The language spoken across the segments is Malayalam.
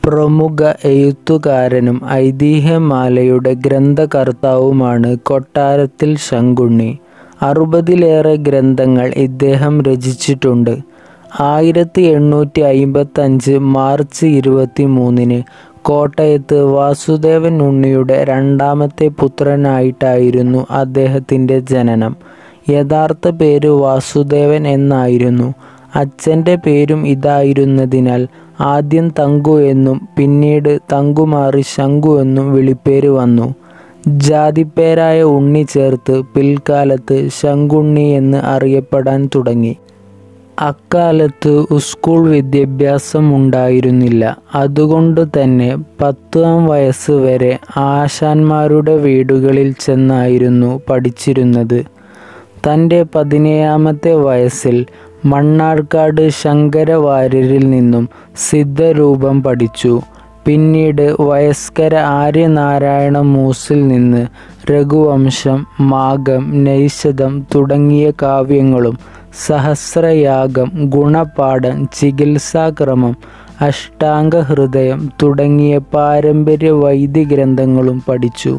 പ്രമുഖ എഴുത്തുകാരനും ഐതിഹ്യമാലയുടെ ഗ്രന്ഥകർത്താവുമാണ് കൊട്ടാരത്തിൽ ശങ്കുണ്ണി. അറുപതിലേറെ ഗ്രന്ഥങ്ങൾ ഇദ്ദേഹം രചിച്ചിട്ടുണ്ട്. ആയിരത്തി എണ്ണൂറ്റി അയ്മ്പത്തഞ്ച് മാർച്ച് ഇരുപത്തിമൂന്നിന് കോട്ടയത്ത് വാസുദേവൻ ഉണ്ണിയുടെ രണ്ടാമത്തെ പുത്രനായിട്ടായിരുന്നു അദ്ദേഹത്തിന്റെ ജനനം. യഥാർത്ഥ പേര് വാസുദേവൻ എന്നായിരുന്നു. അച്ഛന്റെ പേരും ഇതായിരുന്നതിനാൽ ആദ്യം തങ്കു എന്നും പിന്നീട് തങ്കു മാറി ശങ്കു എന്നും വിളിപ്പേര് വന്നു. ജാതിപ്പേരായ ഉണ്ണി ചേർത്ത് പിൽക്കാലത്ത് ശങ്കുണ്ണി എന്ന് അറിയപ്പെടാൻ തുടങ്ങി. അക്കാലത്ത് സ്കൂൾ വിദ്യാഭ്യാസമുണ്ടായിരുന്നില്ല. അതുകൊണ്ടുതന്നെ പത്താം വയസ്സ് വരെ ആശാന്മാരുടെ വീടുകളിൽ ചെന്നായിരുന്നു പഠിച്ചിരുന്നത്. തന്റെ പതിനേഴാമത്തെ വയസ്സിൽ മണ്ണാർക്കാട് ശങ്കരവാര്യരിൽ നിന്നും സിദ്ധരൂപം പഠിച്ചു. പിന്നീട് വയസ്കര ആര്യനാരായണ മൂസിൽ നിന്ന് രഘുവംശം, മാകം, നൈഷധം തുടങ്ങിയ കാവ്യങ്ങളും സഹസ്രയാഗം, ഗുണപാഠം, ചികിത്സാക്രമം, അഷ്ടാംഗഹൃദയം തുടങ്ങിയ പാരമ്പര്യ വൈദ്യഗ്രന്ഥങ്ങളും പഠിച്ചു.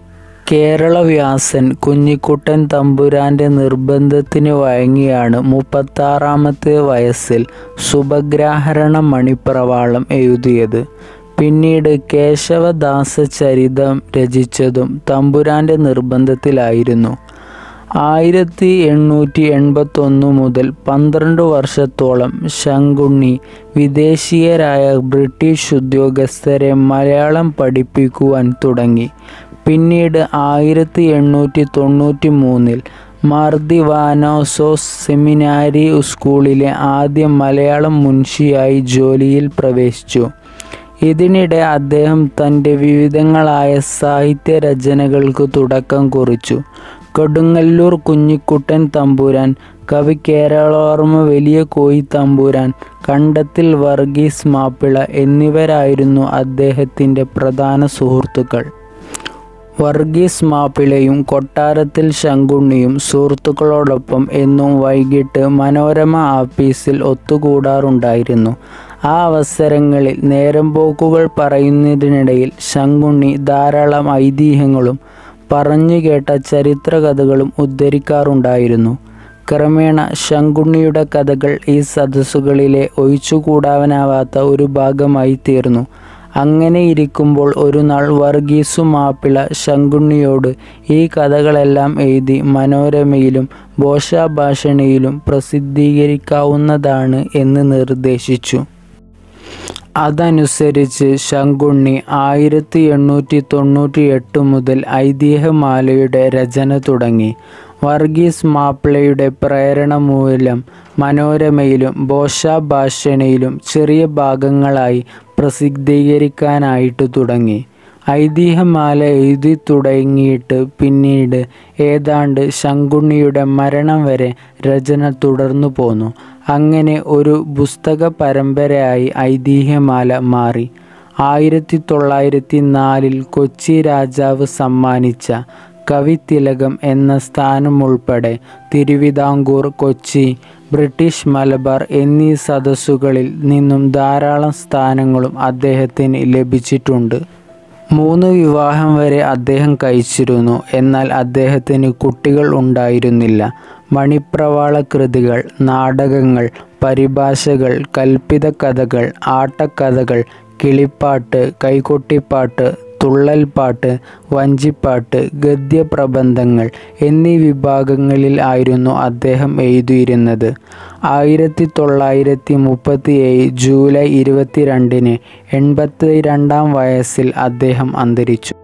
കേരളവ്യാസൻ കുഞ്ഞിക്കുട്ടൻ തമ്പുരാന്റെ നിർബന്ധത്തിന് വഴങ്ങിയാണ് മുപ്പത്താറാമത്തെ വയസ്സിൽ സുഭദ്രാഹരണ മണിപ്രവാളം എഴുതിയത്. പിന്നീട് കേശവദാസചരിതം രചിച്ചതും തമ്പുരാന്റെ നിർബന്ധത്തിലായിരുന്നു. ആയിരത്തി എണ്ണൂറ്റി എൺപത്തൊന്ന് മുതൽ പന്ത്രണ്ട് വർഷത്തോളം ശങ്കുണ്ണി വിദേശീയരായ ബ്രിട്ടീഷ് ഉദ്യോഗസ്ഥരെ മലയാളം പഠിപ്പിക്കുവാൻ തുടങ്ങി. പിന്നീട് ആയിരത്തി എണ്ണൂറ്റി തൊണ്ണൂറ്റിമൂന്നിൽ മാർ ദിവാനാസോസ് സെമിനാരി സ്കൂളിലെ ആദ്യ മലയാളം മുൻഷിയായി ജോലിയിൽ പ്രവേശിച്ചു. ഇതിനിടെ അദ്ദേഹം തന്റെ വിവിധങ്ങളായ സാഹിത്യരചനകൾക്ക് തുടക്കം കുറിച്ചു. കൊടുങ്ങല്ലൂർ കുഞ്ഞിക്കുട്ടൻ തമ്പുരാൻ, കവി കേരളവർമ്മ വലിയ കോയിത്തമ്പുരാൻ, കണ്ടത്തിൽ വർഗീസ് മാപ്പിള എന്നിവരായിരുന്നു അദ്ദേഹത്തിന്റെ പ്രധാന സുഹൃത്തുക്കൾ. വർഗീസ് മാപ്പിളയും കൊട്ടാരത്തിൽ ശങ്കുണ്ണിയും സുഹൃത്തുക്കളോടൊപ്പം എന്നും വൈകിട്ട് മനോരമ ആപ്പീസിൽ ഒത്തുകൂടാറുണ്ടായിരുന്നു. ആ അവസരങ്ങളിൽ നേരമ്പോക്കുകൾ പറയുന്നതിനിടയിൽ ശങ്കുണ്ണി ധാരാളം ഐതിഹ്യങ്ങളും പറഞ്ഞുകേട്ട ചരിത്രകഥകളും ഉദ്ധരിക്കാറുണ്ടായിരുന്നു. ക്രമേണ ശങ്കുണ്ണിയുടെ കഥകൾ ഈ സദസ്സുകളിലെ ഒഴിച്ചുകൂടാനാവാത്ത ഒരു ഭാഗമായിത്തീർന്നു. അങ്ങനെയിരിക്കുമ്പോൾ ഒരുനാൾ വർഗീസു മാപ്പിള ശങ്കുണ്ണിയോട് ഈ കഥകളെല്ലാം എഴുതി മനോരമയിലും ഭാഷാഭാഷിണിയിലും പ്രസിദ്ധീകരിക്കാവുന്നതാണ് എന്ന് നിർദ്ദേശിച്ചു. അതനുസരിച്ച് ശങ്കുണ്ണി ആയിരത്തി എണ്ണൂറ്റി തൊണ്ണൂറ്റിയെട്ട് മുതൽ ഐതിഹ്യമാലയുടെ രചന തുടങ്ങി. വർഗീസ് മാപ്പിളയുടെ പ്രേരണമൂലം മനോരമയിലും ഭാഷാഭാഷിണിയിലും ചെറിയ ഭാഗങ്ങളായി പ്രസിദ്ധീകരിക്കാനായിട്ട് തുടങ്ങി. ഐതിഹ്യമാല എഴുതിത്തുടങ്ങിയിട്ട് പിന്നീട് ഏതാണ്ട് ശങ്കുണ്ണിയുടെ മരണം വരെ രചന തുടർന്നുപോന്നു. അങ്ങനെ ഒരു പുസ്തകപരമ്പരയായി ഐതിഹ്യമാല മാറി. ആയിരത്തി തൊള്ളായിരത്തി നാലിൽ കൊച്ചി രാജാവ് സമ്മാനിച്ച കവിത്തിലകം എന്ന സ്ഥാനമുൾപ്പെടെ തിരുവിതാംകൂർ, കൊച്ചി, ബ്രിട്ടീഷ് മലബാർ എന്നീ സദസ്സുകളിൽ നിന്നും ധാരാളം സ്ഥാനങ്ങളും അദ്ദേഹത്തിന് ലഭിച്ചിട്ടുണ്ട്. മൂന്ന് വിവാഹം വരെ അദ്ദേഹം കഴിച്ചിരുന്നു. എന്നാൽ അദ്ദേഹത്തിന് കുട്ടികൾ ഉണ്ടായിരുന്നില്ല. മണിപ്രവാള കൃതികൾ, നാടകങ്ങൾ, പരിഭാഷകൾ, കല്പിതകഥകൾ, ആട്ടക്കഥകൾ, കിളിപ്പാട്ട്, കൈകൊട്ടിപ്പാട്ട്, തുള്ളൽപ്പാട്ട്, വഞ്ചിപ്പാട്ട്, ഗദ്യപ്രബന്ധങ്ങൾ എന്നീ വിഭാഗങ്ങളിൽ ആയിരുന്നു അദ്ദേഹം എഴുതിയിരുന്നത്. ആയിരത്തി തൊള്ളായിരത്തി മുപ്പത്തിയേഴ് ജൂലൈ ഇരുപത്തിരണ്ടിന് എൺപത്തിരണ്ടാം വയസ്സിൽ അദ്ദേഹം അന്തരിച്ചു.